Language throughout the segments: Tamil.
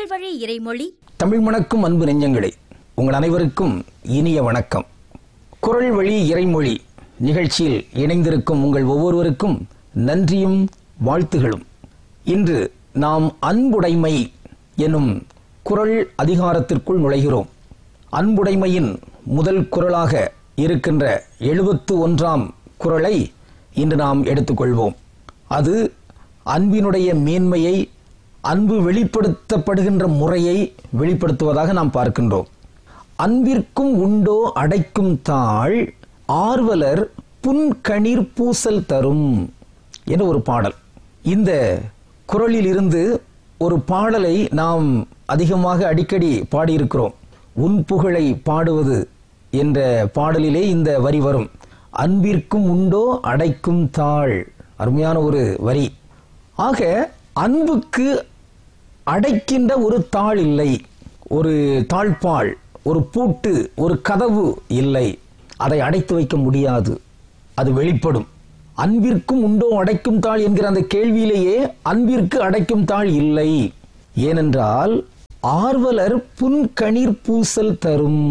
குரல் வழி இறைமொழி தமிழ் மணக்கும் அன்பு நெஞ்சங்களே உங்கள் அனைவருக்கும் இனிய வணக்கம் குரல் வழி இறைமொழி நிகழ்ச்சியில் இணைந்திருக்கும் உங்கள் ஒவ்வொருவருக்கும் நன்றியும் வாழ்த்துகளும் இன்று நாம் அன்புடைமை எனும் குரல் அதிகாரத்திற்குள் நுழைகிறோம் அன்புடைமையின் முதல் குரலாக இருக்கின்ற எழுபத்து ஒன்றாம் குரலை இன்று நாம் எடுத்துக்கொள்வோம் அது அன்பினுடைய மேன்மையை அன்பு வெளிப்படுத்தப்படுகின்ற முறையை வெளிப்படுத்துவதாக நாம் பார்க்கின்றோம் அன்பிற்கும் உண்டோ அடைக்கும் தாழ் ஆர்வலர் புன்கணீர் பூசல் தரும் என ஒரு பாடல் இந்த குரலில் இருந்து ஒரு பாடலை நாம் அதிகமாக அடிக்கடி பாடியிருக்கிறோம் உன் புகழை பாடுவது என்ற பாடலிலே இந்த வரி வரும் அன்பிற்கும் உண்டோ அடைக்கும் தாழ் அருமையான ஒரு வரி ஆக அன்புக்கு அடைக்கின்ற ஒரு தாள் இல்லை ஒரு தாழ்பாள் ஒரு பூட்டு ஒரு கதவு இல்லை அதை அடைத்து வைக்க முடியாது அது வெளிப்படும் அன்பிற்கும் உண்டோ அடைக்கும் தாள் என்கிற அந்த கேள்வியிலேயே அன்பிற்கு அடைக்கும் தாள் இல்லை ஏனென்றால் ஆர்வலர் புன்கணீர் பூசல் தரும்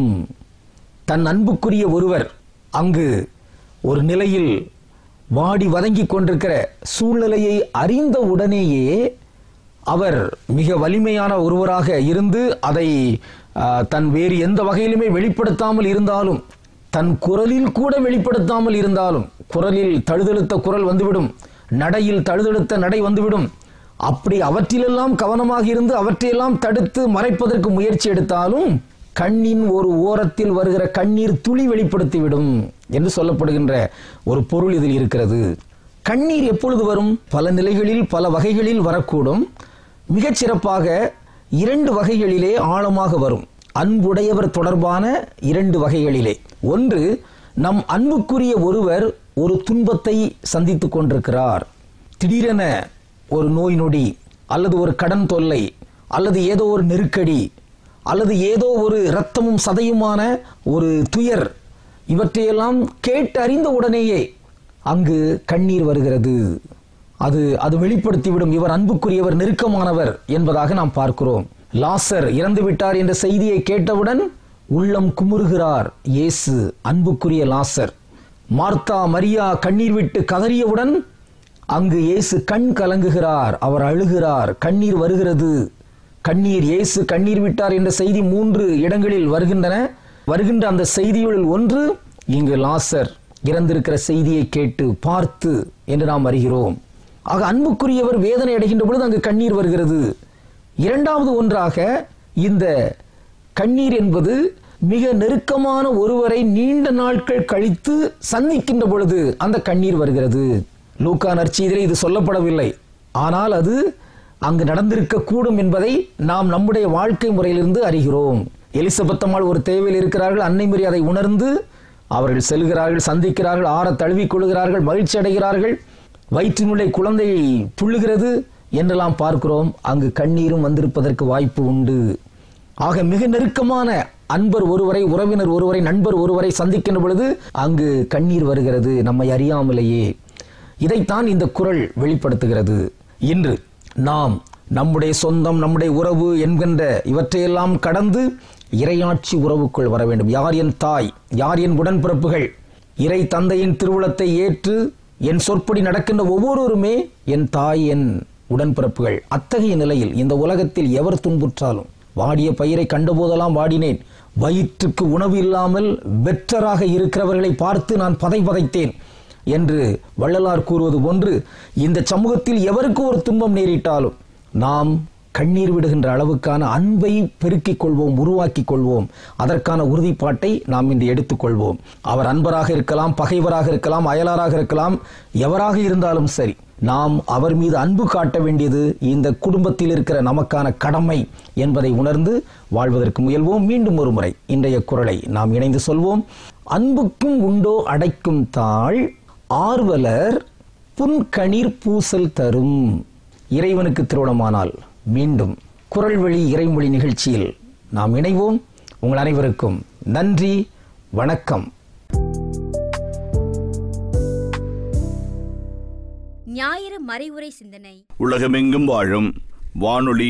தன் அன்புக்குரிய ஒருவர் அங்கு ஒரு நிலையில் வாடி வதங்கிக் கொண்டிருக்கிற சூழ்நிலையை அறிந்த உடனேயே அவர் மிக வலிமையான ஒருவராக இருந்து அதை ஆ, தன் வேறு எந்த வகையிலுமே வெளிப்படுத்தாமல் இருந்தாலும் தன் குரலில் கூட வெளிப்படுத்தாமல் இருந்தாலும் குரலில் தழுதழுத்த குரல் வந்துவிடும் நடையில் தழுதழுத்த நடை வந்துவிடும் அப்படி அவற்றிலெல்லாம் கவனமாக இருந்து அவற்றையெல்லாம் தடுத்து மறைப்பதற்கு முயற்சி எடுத்தாலும் கண்ணின் ஒரு ஓரத்தில் வருகிற கண்ணீர் துளி வெளிப்படுத்திவிடும் என்று சொல்லப்படுகின்ற ஒரு பொருள் இதில் இருக்கிறது கண்ணீர் எப்பொழுது வரும் பல நிலைகளில் பல வகைகளில் வரக்கூடும் மிகச் சிறப்பாக இரண்டு வகைகளிலே ஆழமாக வரும் அன்புடையவர் தொடர்பான இரண்டு வகைகளிலே ஒன்று நம் அன்புக்குரிய ஒருவர் ஒரு துன்பத்தை சந்தித்துக் கொண்டிருக்கிறார் திடீரென ஒரு நோய் நொடி அல்லது ஒரு கடன் தொல்லை அல்லது ஏதோ ஒரு நெருக்கடி அல்லது ஏதோ ஒரு இரத்தமும் சதையுமான ஒரு துயர் இவற்றையெல்லாம் கேட்டு அறிந்த உடனேயே அங்கு கண்ணீர் வருகிறது அது அது வெளிப்படுத்திவிடும் இவர் அன்புக்குரியவர் நெருக்கமானவர் என்பதாக நாம் பார்க்கிறோம் லாசர் இறந்து விட்டார் என்ற செய்தியை கேட்டவுடன் உள்ளம் குமுறுகிறார் இயேசு அன்புக்குரிய லாசர் மார்த்தா மரியா கண்ணீர் விட்டு கதறியவுடன் அங்கு இயேசு கண் கலங்குகிறார் அவர் அழுகிறார் கண்ணீர் வருகிறது கண்ணீர் இயேசு கண்ணீர் விட்டார் என்ற செய்தி மூன்று இடங்களில் வருகின்றன வருகின்ற அந்த செய்திகளில் ஒன்று இங்கு லாசர் இறந்திருக்கிற செய்தியை கேட்டு பார்த்து என்று நாம் அறிகிறோம் ஆக அன்புக்குரியவர் வேதனை அடைகின்ற பொழுது அங்கு கண்ணீர் வருகிறது இரண்டாவது ஒன்றாக இந்த கண்ணீர் என்பது மிக நெருக்கமான ஒருவரை நீண்ட நாட்கள் கழித்து சந்திக்கின்ற பொழுது அந்த கண்ணீர் வருகிறது லூக்கா நற்செய்தியிலே இது சொல்லப்படவில்லை ஆனால் அது அங்கு நடந்திருக்க கூடும் என்பதை நாம் நம்முடைய வாழ்க்கை முறையிலிருந்து அறிகிறோம் எலிசபெத்தம்மாள் ஒரு தேவையில் இருக்கிறார்கள் அன்னை மரி அதை உணர்ந்து அவர்கள் செல்கிறார்கள் சந்திக்கிறார்கள் ஆற தழுவிக் கொள்கிறார்கள் மகிழ்ச்சி அடைகிறார்கள் வயிற்றினுள்ளே குழந்தை துள்ளுகிறது என்றெல்லாம் பார்க்கிறோம் அங்கு கண்ணீரும் வந்திருப்பதற்கு வாய்ப்பு உண்டு ஆக மிக நெருக்கமான அன்பர் ஒருவரை உறவினர் ஒருவரை நண்பர் ஒருவரை சந்திக்கின்ற பொழுது அங்கு கண்ணீர் வருகிறது நம்மை அறியாமலேயே இதைத்தான் இந்த குரல் வெளிப்படுத்துகிறது இன்று நாம் நம்முடைய சொந்தம் நம்முடைய உறவு என்கின்ற இவற்றையெல்லாம் கடந்து இறையாட்சி உறவுக்குள் வர வேண்டும் யார் என் தாய் யார் என் உடன்பிறப்புகள் இறை தந்தையின் திருவுளத்தை ஏற்று என் சொற்படி நடக்கின்ற ஒவ்வொருவருமே என் தாய் என் உடன்பிறப்புகள் அத்தகைய நிலையில் இந்த உலகத்தில் எவர் துன்புற்றாலும் வாடிய பயிரை கண்டபோதெல்லாம் வாடினேன் வயிற்றுக்கு உணவு இல்லாமல் வெற்றராக இருக்கிறவர்களை பார்த்து நான் பதை பதைத்தேன் என்று வள்ளலார் கூறுவது போன்று இந்த சமூகத்தில் எவருக்கு ஒரு துன்பம் நேரிட்டாலும் நாம் கண்ணீர் விடுகின்ற அளவுக்கான அன்பை பெருக்கிக் கொள்வோம் உருவாக்கிக் கொள்வோம் அதற்கான உறுதிப்பாட்டை நாம் இன்று எடுத்துக்கொள்வோம் அவர் அன்பராக இருக்கலாம் பகைவராக இருக்கலாம் அயலாராக இருக்கலாம் எவராக இருந்தாலும் சரி நாம் அவர் மீது அன்பு காட்ட வேண்டியது இந்த குடும்பத்தில் இருக்கிற நமக்கான கடமை என்பதை உணர்ந்து வாழ்வதற்கு முயல்வோம் மீண்டும் ஒரு முறை இன்றைய குரலை நாம் இணைந்து சொல்வோம் அன்புக்கும் உண்டோ அடைக்கும் தாழ் ஆர்வலர் புன்கணீர் பூசல் தரும் இறைவனுக்கு திருமணமானால் மீண்டும் குரல் வழி இறைமொழி நிகழ்ச்சியில் நாம் இணைவோம் உங்கள் அனைவருக்கும் நன்றி வணக்கம் ஞாயிறு மறைவுரை சிந்தனை உலகமெங்கும் வாழும் வானொலி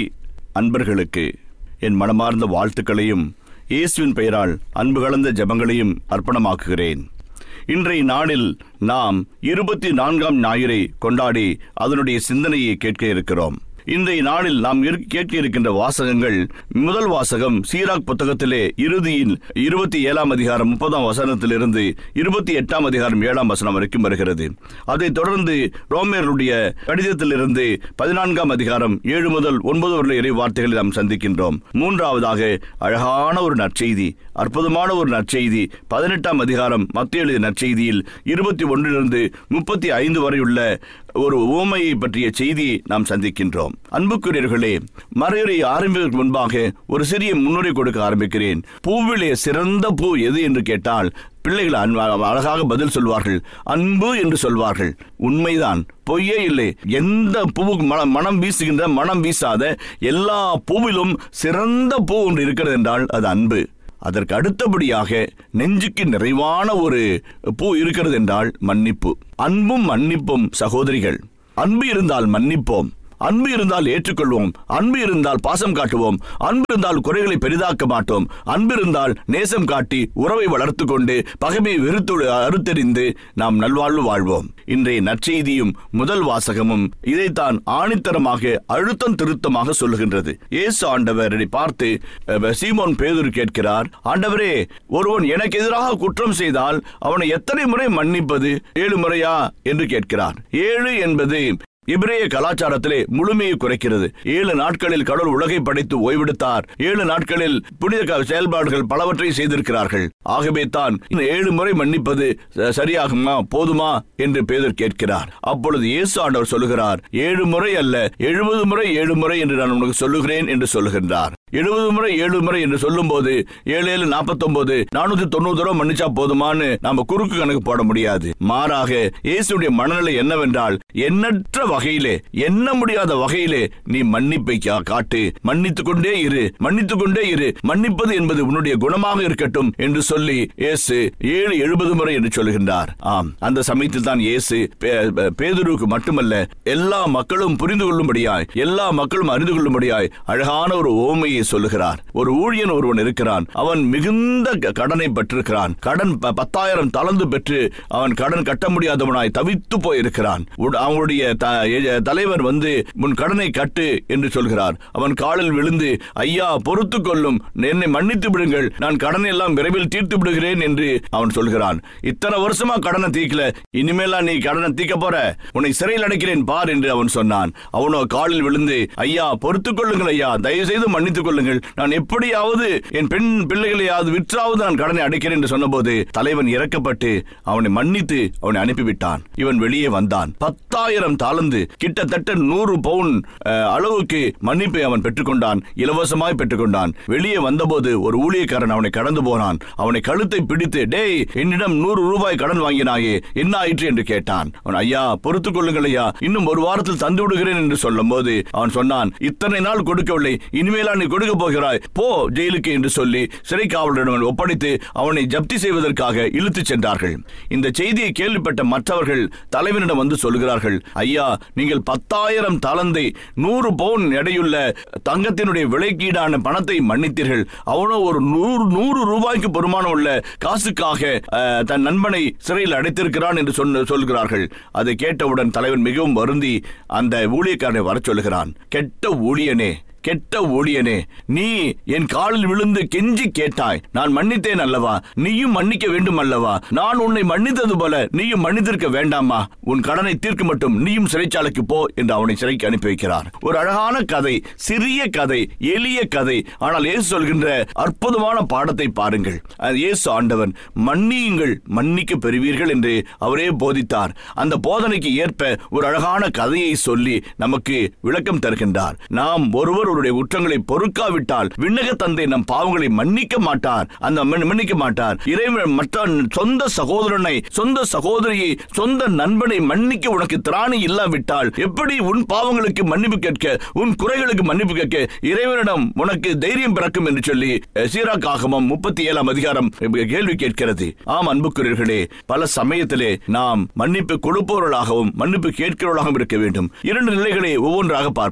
அன்பர்களுக்கு என் மனமார்ந்த வாழ்த்துக்களையும் இயேசுவின் பெயரால் அன்பு கலந்த ஜெபங்களையும் அர்ப்பணமாக்குகிறேன் இன்றைய நாளில் நாம் இருபத்தி நான்காம் ஞாயிறை கொண்டாடி அதனுடைய சிந்தனையை கேட்க இருக்கிறோம் இன்றைய நாளில் நாம் இரு- கேட்க இருக்கின்ற வாசகங்கள் முதல் வாசகம் சீராக் புத்தகத்திலே இறுதியில் இருபத்தி ஏழாம் அதிகாரம் முப்பதாம் வசனத்திலிருந்து இருபத்தி எட்டாம் அதிகாரம் ஏழாம் வசனம் வரைக்கும் வருகிறது அதைத் தொடர்ந்து ரோமியருடைய கடிதத்திலிருந்து பதினான்காம் அதிகாரம் ஏழு முதல் ஒன்பது வரை இறை வார்த்தைகளை நாம் சந்திக்கின்றோம் மூன்றாவதாக அழகான ஒரு நற்செய்தி அற்புதமான ஒரு நற்செய்தி பதினெட்டாம் அதிகாரம் மத்திய எழுதிய நற்செய்தியில் இருபத்தி ஒன்றிலிருந்து முப்பத்தி ஐந்து வரையுள்ள ஒரு ஓமையை பற்றிய செய்தியை நாம் சந்திக்கின்றோம் அன்புக்குரியர்களே மறையுரை ஆரம்பிப்பதற்கு முன்பாக ஒரு சிறிய முன்னுரை கொடுக்க ஆரம்பிக்கிறேன் பூவிலே சிறந்த பூ எது என்று கேட்டால் பிள்ளைகள் அன்ப- அழகாக பதில் சொல்வார்கள் அன்பு என்று சொல்வார்கள் உண்மைதான் பொய்யே இல்லை எந்த பூவுக்கு மனம் மனம் வீசுகின்ற மனம் வீசாத எல்லா பூவிலும் சிறந்த பூ ஒன்று இருக்கிறது என்றால் அது அன்பு அதற்கு அடுத்தபடியாக நெஞ்சுக்கு நிறைவான ஒரு பூ இருக்கிறது என்றால் மன்னிப்பு அன்பும் மன்னிப்பும் சகோதரிகள் அன்பு இருந்தால் மன்னிப்போம் அன்பு இருந்தால் ஏற்றுக்கொள்வோம் அன்பு இருந்தால் பாசம் காட்டுவோம் அன்பு இருந்தால் குறைகளை பெரிதாக்க மாட்டோம் அன்பு இருந்தால் நேசம் காட்டி உறவை வளர்த்து கொண்டு பகைமை வெறுத்து அறுத்தெறிந்து நாம் நல்வாழ்வு வாழ்வோம் இன்றைய நற்செய்தியும் முதல் வாசகமும் இதைத்தான் ஆணித்தரமாக அழுத்தம் திருத்தமாக சொல்லுகின்றது இயேசு ஆண்டவரை பார்த்து அஹ், சீமோன் பேதுரு கேட்கிறார் ஆண்டவரே ஒருவன் எனக்கு எதிராக குற்றம் செய்தால் அவனை எத்தனை முறை மன்னிப்பது ஏழு முறையா என்று கேட்கிறார் ஏழு என்பது இப்ரேய கலாச்சாரத்திலே முழுமையை குறைக்கிறது ஏழு நாட்களில் கடவுள் உலகை படைத்து ஓய்வெடுத்தார் ஏழு நாட்களில் புனித க- செயல்பாடுகள் பலவற்றை செய்திருக்கிறார்கள் ஆகவே தான் இந்த ஏழு முறை மன்னிப்பது ச- சரியாகுமா போதுமா என்று பேதர் கேட்கிறார் அப்பொழுது இயேசு ஆண்டவர் சொல்லுகிறார் ஏழு முறை அல்ல எழுபது முறை ஏழு முறை என்று நான் உனக்கு சொல்லுகிறேன் என்று சொல்லுகின்றார் எழுபது முறை ஏழு முறை என்று சொல்லும்போது ஏழு ஏழு நாற்பத்தொன்பது நானூத்தி தொண்ணூறு ரூபாய் மன்னிச்சா போதுமான்னு நாம குறுக்கு கணக்கு போட முடியாது மாறாக இயேசுடைய மனநிலை என்னவென்றால் எண்ணற்ற வகையிலே எண்ண முடியாத வகையிலே நீ மன்னிப்பை கா- காட்டு மன்னித்துக் கொண்டே இரு மன்னித்துக் கொண்டே இரு மன்னிப்பது என்பது உன்னுடைய குணமாக இருக்கட்டும் என்று சொல்லி இயேசு ஏழு எழுபது முறை என்று சொல்லுகின்றார் ஆம் அந்த சமயத்தில் தான் இயேசு பே- பே- பேதுருவுக்கு மட்டுமல்ல எல்லா மக்களும் புரிந்து கொள்ளும்படியாய் எல்லா மக்களும் அறிந்து கொள்ளும்படியாய் அழகான ஒரு ஓமையை சொல்லுகிறார் ஒரு ஊழியன் ஒருவன் இருக்கிறான் அவன் மிகுந்த க- கடனை பெற்றிருக்கிறான் கடன் ப- பத்தாயிரம் தளர்ந்து பெற்று அவன் கடன் கட்ட முடியாதவனாய் தவித்து போயிருக்கிறான் உட- அவனுடைய த- எ- தலைவர் வந்து உன் கடனை கட்டு என்று சொல்கிறார் அவன் காலில் விழுந்து ஐயா பொறுத்து கொள்ளும் என்னை மன்னித்து விடுங்கள் நான் கடனை எல்லாம் விரைவில் தீர்த்து விடுகிறேன் என்று அவன் சொல்கிறான் இத்தனை வருஷமா கடனை தீர்க்கல இனிமேலாம் நீ கடனை தீர்க்க போற உன்னை சிறையில் அடைக்கிறேன் பார் என்று அவன் சொன்னான் அவனோ காலில் விழுந்து ஐயா பொறுத்துக் கொள்ளுங்கள் ஐயா தயவு செய்து மன்னித்துக் கொள்ளுங்கள் நான் எப்படியாவது என் பெண் பிள்ளைகளையாவது விற்றாவது நான் கடனை அடைக்கிறேன் என்று சொன்னபோது தலைவன் இறக்கப்பட்டு அவனை மன்னித்து அவனை அனுப்பிவிட்டான் இவன் வெளியே வந்தான் பத்தாயிரம் தாளந்து கிட்டத்தட்ட நூறு பவுன் அஹ், அளவுக்கு மன்னிப்பை அவன் பெற்றுக்கொண்டான் இலவசமாய் பெற்றுக்கொண்டான் வெளியே வந்தபோது ஒரு ஊழியக்காரன் அவனை கடந்து போனான் அவனை கழுத்தை பிடித்து டேய் என்னிடம் நூறு ரூபாய் கடன் வாங்கினாயே என்ன ஆயிற்று என்று கேட்டான் அவன் ஐயா பொறுத்துக் கொள்ளுங்கள் ஐயா இன்னும் ஒரு வாரத்தில் தந்து விடுகிறேன் என்று சொல்லும் போது அவன் சொன்னான் இத்தனை நாள் கொடுக்கவில்லை இனிமேலா நீ கொடுக்க போகிறாய் போ ஜெயிலுக்கு என்று சொல்லி சிறை காவலரிடம் ஒப்படைத்து அவனை ஜப்தி செய்வதற்காக இழுத்துச் சென்றார்கள் இந்த செய்தியை கேள்விப்பட்ட மற்றவர்கள் தலைவனிடம் வந்து சொல்கிறார்கள் ஐயா நீங்கள் பத்தாயிரம் தளந்தை நூறு பவுன் எடையுள்ள தங்கத்தினுடைய விலைக்கீடான பணத்தை மன்னித்தீர்கள் அவனோ ஒரு நூறு நூறு ரூபாய்க்கு பெருமானம் உள்ள காசுக்காக அஹ், தன் நண்பனை சிறையில் அடைத்திருக்கிறான் என்று சொன்ன சொல்கிறார்கள் அதை கேட்டவுடன் தலைவன் மிகவும் வருந்தி அந்த ஊழியக்காரனை வரச் சொல்லுகிறான் கெட்ட ஊழியனே கெட்ட ஊழியனே நீ என் காலில் விழுந்து கெஞ்சி கேட்டாய் நான் மன்னித்தேன் அல்லவா நீயும் மன்னிக்க வேண்டும் அல்லவா நான் உன்னை மன்னித்தது போல நீயும் மன்னித்திருக்க வேண்டாமா உன் கடனை தீர்க்க மட்டும் நீயும் சிறைச்சாலைக்கு போ என்று அவனை சிறைக்கு அனுப்பி வைக்கிறார் ஒரு அழகான கதை சிறிய கதை எளிய கதை ஆனால் இயேசு சொல்கின்ற அற்புதமான பாடத்தை பாருங்கள் அது இயேசு ஆண்டவன் மன்னியுங்கள் மன்னிக்க பெறுவீர்கள் என்று அவரே போதித்தார் அந்த போதனைக்கு ஏற்ப ஒரு அழகான கதையை சொல்லி நமக்கு விளக்கம் தருகின்றார் நாம் ஒருவர் ஒருவருடைய குற்றங்களை பொறுக்காவிட்டால் விண்ணக தந்தை நம் பாவங்களை மன்னிக்க மாட்டார் அந்த மன்- மன்னிக்க மாட்டார் இறைவன் மற்ற சொந்த சகோதரனை சொந்த சகோதரியை சொந்த நண்பனை மன்னிக்க உனக்கு திராணி இல்லாவிட்டால் எப்படி உன் பாவங்களுக்கு மன்னிப்பு கேட்க உன் குறைகளுக்கு மன்னிப்பு கேட்க இறைவனிடம் உனக்கு தைரியம் பிறக்கும் என்று சொல்லி அஹ், சீராக் ஆகமம் முப்பத்தி ஏழாம் அதிகாரம் கேள்வி கேட்கிறது ஆம் அன்புக்குரியர்களே பல சமயத்திலே நாம் மன்னிப்பு கொடுப்பவர்களாகவும் மன்னிப்பு கேட்கிறவர்களாகவும் இருக்க வேண்டும் இரண்டு நிலைகளை ஒவ்வொன்றாக பார்ப்போம்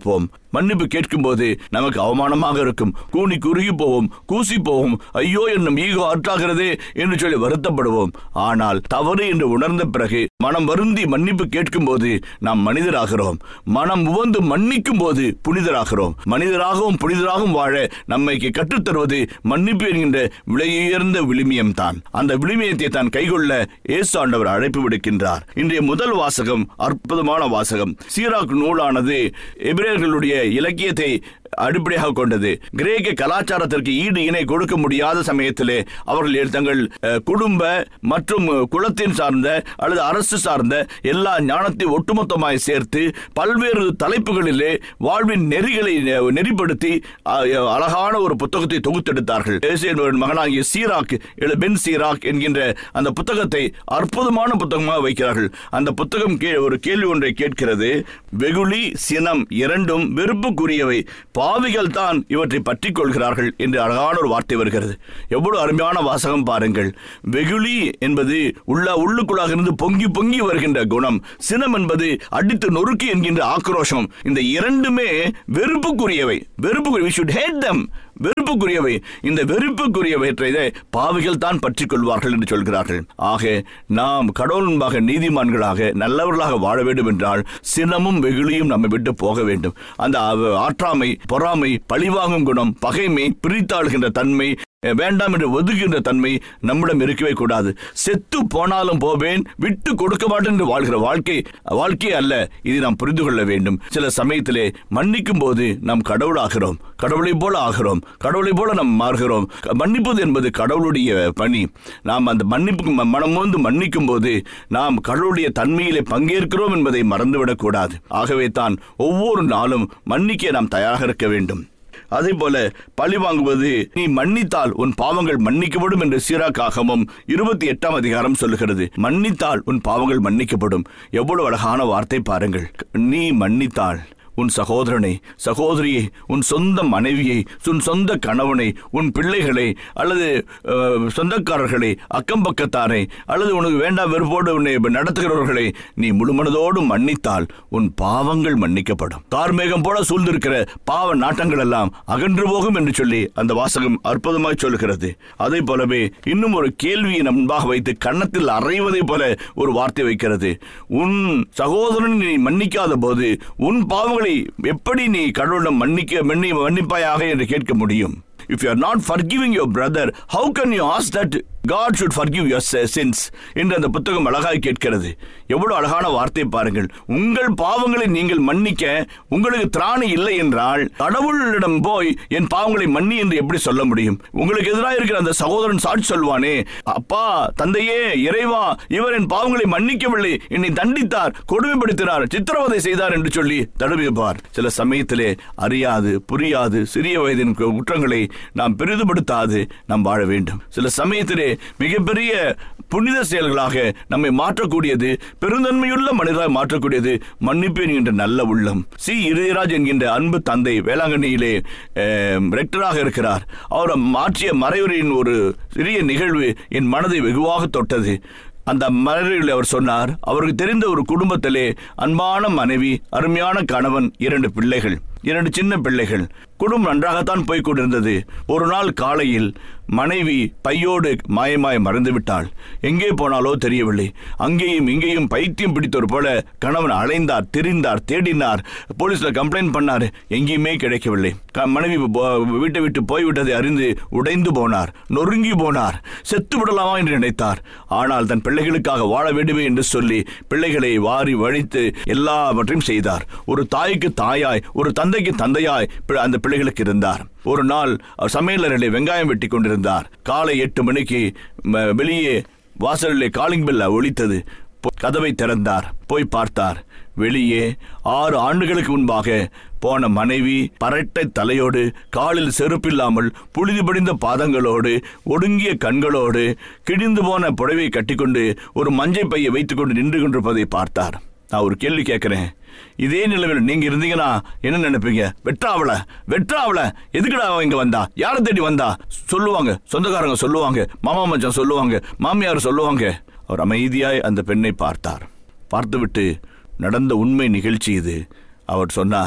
மன்னிப்பு கேட்கும்போது நமக்கு அவமானமாக இருக்கும் கூனி குறுகி போவோம் கூசி போவோம் ஐயோ என்னும் ஈகோ ஆற்றாகிறதே என்று சொல்லி வருத்தப்படுவோம் ஆனால் தவறு என்று உணர்ந்த பிறகு மனம் வருந்தி மன்னிப்பு கேட்கும்போது நாம் மனிதராகிறோம் மனம் உவந்து மன்னிக்கும் போது புனிதராகிறோம் மனிதராகவும் புனிதராகவும் வாழ நம்மைக்கு கற்றுத்தருவது மன்னிப்பு என்கின்ற விலையுயர்ந்த விளிமியம் தான் அந்த விளிமியத்தை தான் கைகொள்ள இயேசு ஆண்டவர் அழைப்பு விடுக்கின்றார் இன்றைய முதல் வாசகம் அற்புதமான வாசகம் சீராக் நூலானது எபிரேயர்களுடைய இலக்கியத்தை அடிப்படையாக கொண்டது கிரேக்க கலாச்சாரத்திற்கு ஈடு இணை கொடுக்க முடியாத சமயத்திலே அவர்கள் தங்கள் அஹ், குடும்ப மற்றும் குலத்தின் சார்ந்த அல்லது அரசு சார்ந்த எல்லா ஞானத்தை ஒட்டுமொத்தமாய் சேர்த்து பல்வேறு தலைப்புகளிலே வாழ்வின் நெறிகளை நெ- நெறிப்படுத்தி அஹ், அழகான ஒரு புத்தகத்தை தொகுத்தெடுத்தார்கள் இயேசுவின் மகனாகிய சீராக் இல்ல பென் சீராக் என்கின்ற அந்த புத்தகத்தை அற்புதமான புத்தகமாக வைக்கிறார்கள் அந்த புத்தகம் கீழே ஒரு கேள்வி ஒன்றை கேட்கிறது வெகுளி சினம் இரண்டும் வெறுப்புக்குரியவை பாவிகள் தான் இவற்றை பற்றிக் கொள்கிறார்கள் என்று அழகான ஒரு வார்த்தை வருகிறது எவ்வளவு அருமையான வாசகம் பாருங்கள் வெகுளி என்பது உள்ள உள்ளுக்குள்ளாக இருந்து பொங்கி பொங்கி வருகின்ற குணம் சினம் என்பது அடித்து நொறுக்கி என்கின்ற ஆக்ரோஷம் இந்த இரண்டுமே வெறுப்புக்குரியவை வெறுப்புக்குரிய we should hate them வெறுப்புக்குரியவை இந்த வெறுப்புக்குரியவற்றை பாவிகள் தான் பற்றிக் கொள்வார்கள் என்று சொல்கிறார்கள் ஆக நாம் கடவுள் முன்பாக நீதிமான்களாக நல்லவர்களாக வாழ வேண்டும் என்றால் சினமும் வெகுளியும் நம்மை விட்டு போக வேண்டும் அந்த அவ- ஆற்றாமை பொறாமை பழிவாங்கும் குணம் பகைமை பிரித்தாளுகின்ற தன்மை அஹ், வேண்டாம் என்று ஒதுக்குகின்ற தன்மை நம்மிடம் இருக்கவே கூடாது செத்து போனாலும் போவேன் விட்டு கொடுக்க மாட்டேன் என்று வாழ்கிற வாழ்க்கை வாழ்க்கை அல்ல இதை நாம் புரிந்து கொள்ள வேண்டும் சில சமயத்திலே மன்னிக்கும் போது நாம் கடவுளாகிறோம் கடவுளைப் போல ஆகிறோம் கடவுளைப் போல நாம் மாறுகிறோம் க- மன்னிப்பது என்பது கடவுளுடைய பணி நாம் அந்த மன்னிப்பு ம- மனம் வந்து மன்னிக்கும் போது நாம் கடவுளுடைய தன்மையிலே பங்கேற்கிறோம் என்பதை மறந்துவிடக் கூடாது ஆகவே தான் ஒவ்வொரு நாளும் மன்னிக்க நாம் தயாராக இருக்க வேண்டும் அதே போல பழி வாங்குவது நீ மன்னித்தால் உன் பாவங்கள் மன்னிக்கப்படும் என்று சீராக்காகமும் இருபத்தி எட்டாம் அதிகாரம் சொல்லுகிறது மன்னித்தால் உன் பாவங்கள் மன்னிக்கப்படும் எவ்வளவு அழகான வார்த்தை பாருங்கள் நீ மன்னித்தால் உன் சகோதரனை சகோதரியை உன் சொந்த மனைவியை உன் சொந்த கணவனை உன் பிள்ளைகளை அல்லது அஹ், சொந்தக்காரர்களை அக்கம் பக்கத்தாரை அல்லது உனக்கு வேண்டாம் வெறுப்போடு உன்னை நடத்துகிறவர்களை நீ முழுமனதோடு மன்னித்தால் உன் பாவங்கள் மன்னிக்கப்படும் கார்மேகம் போல சூழ்ந்திருக்கிற பாவ நாட்டங்கள் எல்லாம் அகன்று போகும் என்று சொல்லி அந்த வாசகம் அற்புதமாய் சொல்கிறது அதே போலவே இன்னும் ஒரு கேள்வியை நம் முன்பாக வைத்து கன்னத்தில் அறைவதை போல ஒரு வார்த்தை வைக்கிறது உன் சகோதரன் நீ மன்னிக்காத போது உன் பாவங்களை எப்படி நீ கடவுளிடம் மன்னிக்க மன்னி மன்னிப்பாயாக என்று கேட்க முடியும் If you are not forgiving your brother, how can you ask that God should forgive your sins? என்று அந்த புத்தகம் அழகாய் கேட்கிறது எவ்வளவு அழகான வார்த்தை பாருங்கள் உங்கள் பாவங்களை நீங்கள் மன்னிக்க உங்களுக்கு திராணி இல்லை என்றால் கடவுளிடம் போய் என் பாவங்களை மன்னி என்று எப்படி சொல்ல முடியும் உங்களுக்கு எதிராக இருக்கிற அந்த சகோதரன் சாட்சி சொல்வானே அப்பா தந்தையே இறைவா இவர் என் பாவங்களை மன்னிக்கவில்லை என்னை தண்டித்தார் கொடுமைப்படுத்தினார் சித்திரவதை செய்தார் என்று சொல்லி தடுவிப்பார் சில சமயத்திலே அறியாது புரியாது சிறிய வயதின் கு- குற்றங்களை நாம் பெரிதுபடுத்தாது நாம் வாழ வேண்டும் சில சமயத்திலே மிகப்பெரிய புனித செயல்களாக நம்மை மாற்றக்கூடியது பெருந்தன்மையுள்ள மனிதராக மாற்றக்கூடியது மன்னிப்பு என்கின்ற நல்ல உள்ளம் சி இருதயராஜ் என்கின்ற அன்பு தந்தை வேளாங்கண்ணியிலே அஹ், ரெக்டராக இருக்கிறார் அவர் மாற்றிய மறைவுரையின் ஒரு சிறிய நிகழ்வு என் மனதை வெகுவாக தொட்டது அந்த மறைவில் அவர் சொன்னார் அவருக்கு தெரிந்த ஒரு குடும்பத்திலே அன்பான மனைவி அருமையான கணவன் இரண்டு பிள்ளைகள் இரண்டு சின்ன பிள்ளைகள் குடும்பம் நன்றாகத்தான் போய்க் கொண்டிருந்தது ஒரு நாள் காலையில் மனைவி பையோடு மாயமாய் மறந்து விட்டாள் எங்கே போனாலோ தெரியவில்லை அங்கேயும் இங்கேயும் பைத்தியம் பிடித்தவர் போல கணவன் அலைந்தார் திரிந்தார் தேடினார் போலீஸ்ல கம்ப்ளைண்ட் பண்ணார் எங்கேயுமே கிடைக்கவில்லை க- மனைவி போ- வீட்டை விட்டு போய்விட்டதை அறிந்து உடைந்து போனார் நொறுங்கி போனார் செத்து விடலாமா என்று நினைத்தார் ஆனால் தன் பிள்ளைகளுக்காக வாழ வேண்டுமே என்று சொல்லி பிள்ளைகளை வாரி வழித்து எல்லாவற்றையும் செய்தார் ஒரு தாய்க்கு தாயாய் ஒரு தந்தைக்கு தந்தையாய் பி- அந்த பிள்ளைகளுக்கு இருந்தார் ஒரு நாள் அவர் சமையலறையிலே வெங்காயம் வெட்டி கொண்டிருந்தார் காலை எட்டு மணிக்கு ம- வெளியே வாசலிலே காலிங் பெல் ஒலித்தது போ- கதவை திறந்தார் போய் பார்த்தார் வெளியே ஆறு ஆண்டுகளுக்கு முன்பாக போன மனைவி பரட்டை தலையோடு காலில் செருப்பில்லாமல் புழுதி படிந்த பாதங்களோடு ஒடுங்கிய கண்களோடு கிழிந்து போன புடவையை கட்டிக்கொண்டு ஒரு மஞ்சை பையை வைத்துக்கொண்டு நின்று கொண்டிருப்பதை பார்த்தார் நான் ஒரு கேள்வி கேட்கிறேன் இதே நிலைமையில் நீங்க இருந்தீங்கன்னா என்ன நினைப்பீங்க வெற்றாவல வெற்றாவல எதுக்குடா அவன் இங்க வந்தா யாரை தேடி வந்தா சொல்லுவாங்க சொந்தக்காரங்க சொல்லுவாங்க மாமா மச்சான் சொல்லுவாங்க மாமியார் சொல்லுவாங்க அவர் அமைதியாய் அந்த பெண்ணை பார்த்தார் பார்த்துவிட்டு நடந்த உண்மை நிகழ்ச்சி இது அவர் சொன்னார்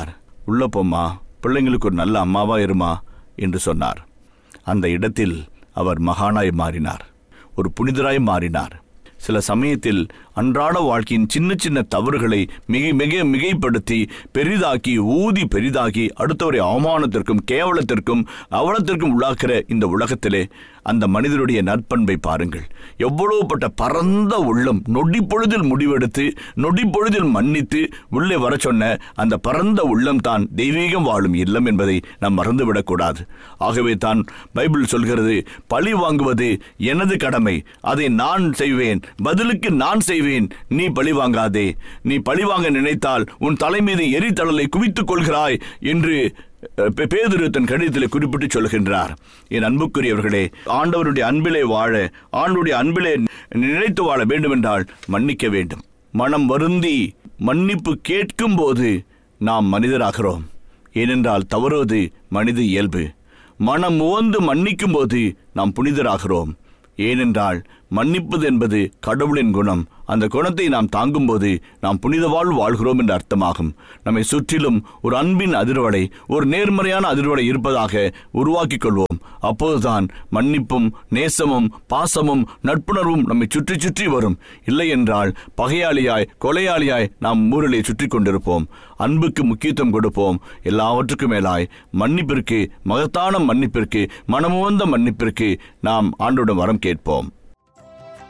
உள்ள போம்மா பிள்ளைங்களுக்கு ஒரு நல்ல அம்மாவா இருமா என்று சொன்னார் அந்த இடத்தில் அவர் மகானாய் மாறினார் ஒரு புனிதராய் மாறினார் சில சமயத்தில் அன்றாட வாழ்க்கையின் சின்ன சின்ன தவறுகளை மிக மிக மிகைப்படுத்தி பெரிதாக்கி ஊதி பெரிதாக்கி அடுத்தவரை அவமானத்திற்கும் கேவலத்திற்கும் அவலத்திற்கும் உள்ளாக்கிற இந்த உலகத்திலே அந்த மனிதனுடைய நற்பண்பை பாருங்கள் எவ்வளவுப்பட்ட பரந்த உள்ளம் நொடி பொழுதில் முடிவெடுத்து நொடி பொழுதில் மன்னித்து உள்ளே வர சொன்ன அந்த பரந்த உள்ளம் தான் தெய்வீகம் வாழும் இல்லம் என்பதை நாம் மறந்துவிடக்கூடாது ஆகவே தான் பைபிள் சொல்கிறது பழி வாங்குவது எனது கடமை அதை நான் செய்வேன் பதிலுக்கு நான் செய்வேன் நீ பழி வாங்காதே நீ பழி வாங்க நினைத்தால் உன் தலை மீது எரித்தடலை குவித்துக் கொள்கிறாய் என்று பே- பேதுரு தன் கடிதத்தில் குறிப்பிட்டு சொல்கின்றார் என் அன்புக்குரியவர்களே ஆண்டவருடைய அன்பிலே வாழ ஆண்டுடைய அன்பிலே நினைத்து வாழ வேண்டுமென்றால் மன்னிக்க வேண்டும் மனம் வருந்தி மன்னிப்பு கேட்கும் போது நாம் மனிதராகிறோம் ஏனென்றால் தவறுவது மனித இயல்பு மனம் உவந்து மன்னிக்கும் போது நாம் புனிதராகிறோம் ஏனென்றால் மன்னிப்பது என்பது கடவுளின் குணம் அந்த குணத்தை நாம் தாங்கும்போது நாம் புனித வாழ்வு வாழ்கிறோம் என்று அர்த்தமாகும் நம்மை சுற்றிலும் ஒரு அன்பின் அதிர்வடை ஒரு நேர்மறையான அதிர்வடை இருப்பதாக உருவாக்கிக் கொள்வோம் அப்போதுதான் மன்னிப்பும் நேசமும் பாசமும் நட்புணர்வும் நம்மை சுற்றி சுற்றி வரும் இல்லை என்றால் பகையாளியாய் கொலையாளியாய் நாம் ஊரிலே சுற்றி கொண்டிருப்போம் அன்புக்கு முக்கியத்துவம் கொடுப்போம் எல்லாவற்றுக்கும் மேலாய் மன்னிப்பிற்கு மகத்தான மன்னிப்பிற்கு மனமுவந்த மன்னிப்பிற்கு நாம் ஆண்டோட வரம் கேட்போம்